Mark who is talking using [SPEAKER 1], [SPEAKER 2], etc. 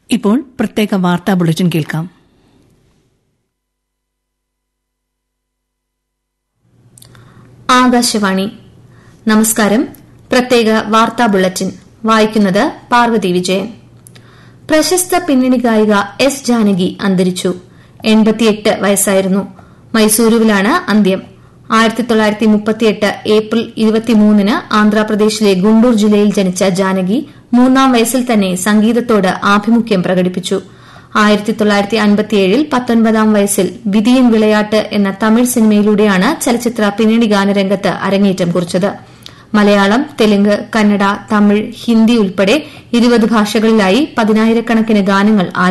[SPEAKER 1] ഇപ്പോൾ പ്രത്യേക വാർത്താ ബുള്ളറ്റിൻ കേൾക്കാം
[SPEAKER 2] ആകാശവാണി നമസ്കാരം പ്രത്യേക വാർത്താ ബുള്ളറ്റിൻ വായിക്കുന്നത് പാർവതി വിജയൻ പ്രശസ്ത പിന്നണി ഗായിക എസ് ജാനകി അന്തരിച്ചു എൺപത്തിയെട്ട് വയസ്സായിരുന്നു മൈസൂരുവിലാണ് അന്ത്യം ആയിരത്തി തൊള്ളായിരത്തി മുപ്പത്തിയെട്ട് ഏപ്രിൽ ഇരുപത്തിമൂന്നിന് ആന്ധ്രാപ്രദേശിലെ ഗുണ്ടൂർ ജില്ലയിൽ ജനിച്ച ജാനകി മൂന്നാം വയസ്സിൽ തന്നെ സംഗീതത്തോട് ആഭിമുഖ്യം പ്രകടിപ്പിച്ചു ആയിരത്തി തൊള്ളായിരത്തി അൻപത്തിയേഴിൽ പത്തൊൻപതാം വയസ്സിൽ വിധിയൻ വിളയാട്ട് എന്ന തമിഴ് സിനിമയിലൂടെയാണ് ചലച്ചിത്ര പിന്നണി ഗാനരംഗത്ത് അരങ്ങേറ്റം കുറിച്ചത് മലയാളം തെലുങ്ക് കന്നഡ തമിഴ് ഹിന്ദി ഉൾപ്പെടെ ഇരുപത് ഭാഷകളിലായി പതിനായിരക്കണക്കിന് ഗാനങ്ങൾ